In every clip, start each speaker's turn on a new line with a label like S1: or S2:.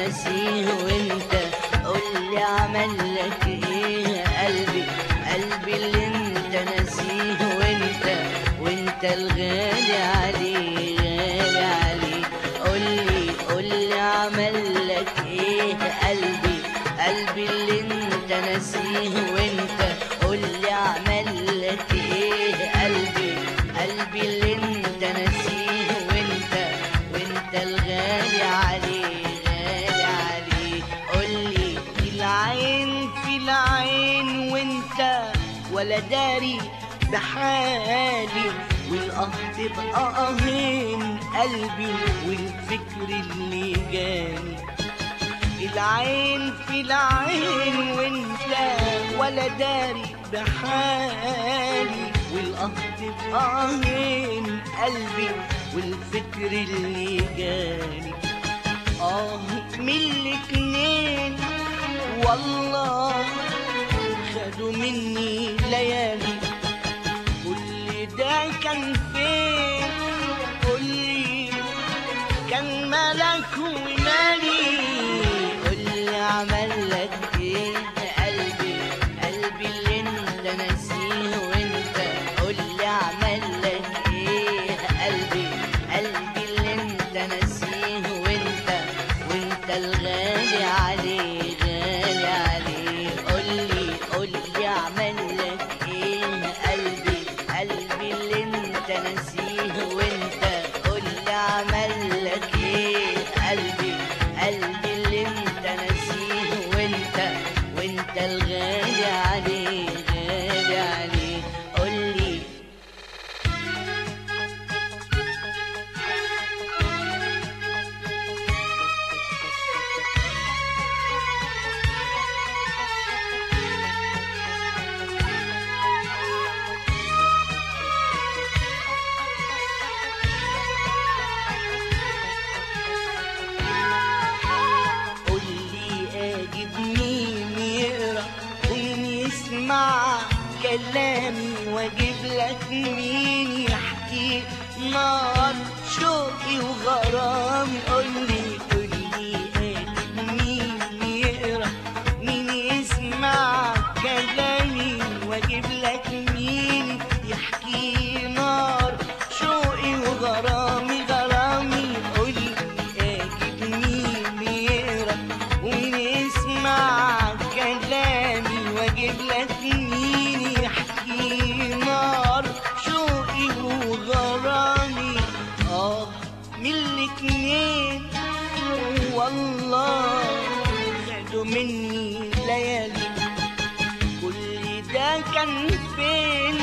S1: ناسيه وانت قولي عمل لك ايه يا قلبي قلبي اللي انت ناسيه وانت وانت الغالي عليه غالي عليه قولي قولي عمل لك ايه يا قلبي قلبي اللي انت ناسيه وانت قولي عمل لك ايه يا قلبي قلبي اللي انت ناسيه وانت وانت الغالي عليه غالي عليه قولي في العين في العين وانت ولا داري بحالي والاه تبقى اهين قلبي والفكر اللي جاني العين في العين وانت ولا داري بحالي والاه تبقى اهين قلبي والفكر اللي جاني اه من الاتنين والله خدوا مني ليالي كل ده كان فين قولي كان ملك ومالي قولي عمل لك ايه يا قلبي قلبي اللي انت ناسيه وانت قولي عمل لك ايه يا قلبي قلبي اللي انت ناسيه وانت وانت الغالي عليه غالي عليه قولي قولي عمل لك ايه يا قلبي قلبي اللي انت ناسيه وانت قولي عمل لك ايه قلبي قلبي اللي انت ناسيه وانت وانت الغالي عليه غالي عليه قولي قولي اجيب مين يقرا ومين يسمع كلامي واجيب لك مين يحكي نار شوقي وغرامي قولي قولي اجيب مين يقرا مين يسمع كلامي واجيب لك مين يحكي نار شوقي وغرامي غرامي قولي اجيب مين يقرا ومين يسمع كلامي واجيب لك مين يحكي نار شوقي وغرامي اه من الاتنين والله خدوا مني ليالي كل ده كان فين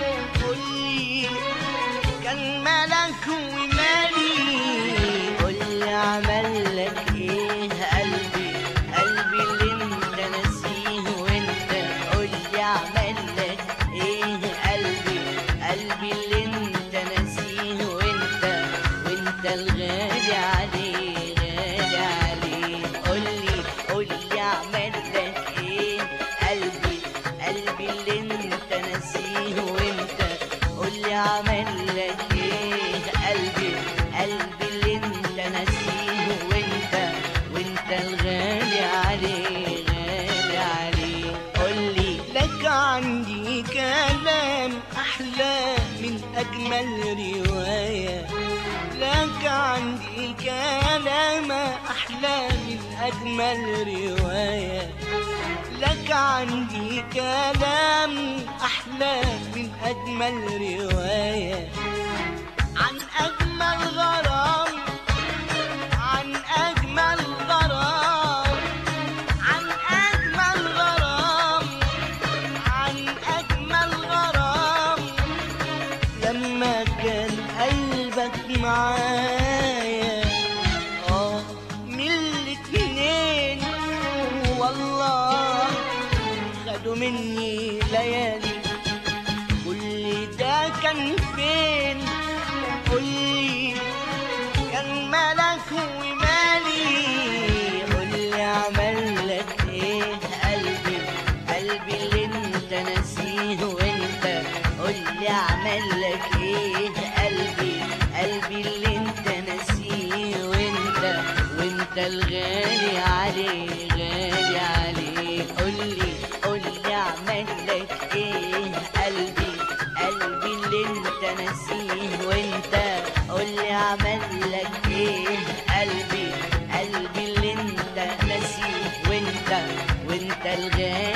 S1: قولي كان ملك ومالي قولي عمل لك ايه قلبي قلبي اللي انت ناسيه وانت قولي عمل لك ايه قلبي قلبي اللي انت ناسيه وانت وانت الغالي عليه غالي عليه قولي قولي عمل لك ايه قلبي قلبي اللي انت ناسيه وانت قولي عمل لك ايه قلبي قلبي اللي انت ناسيه وانت وانت الغالي عليه غالي عليه قولي لك عندي كلام احلى من اجمل روايه لك عندي كلام احلى من اجمل روايه لك عندي كلام أحلى من أجمل رواية عن أجمل غرام عن أجمل غرام عن أجمل غرام عن أجمل غرام لما كان قلبك معايا آه من الاتنين والله خدوا مني ليالي كل ده كان فين قولي كان ملك ومالي قولي عمل لك ايه قلبي قلبي اللي انت ناسيه وانت قولي عمل لك ايه قلبي قلبي اللي انت ناسيه وانت وانت الغالي عليه غالي عليه قولي قولي اعمل لك ايه قلبي قلبي اللي انت ناسيه وانت قولي اعمل لك ايه قلبي قلبي اللي انت ناسيه وانت وانت الغالي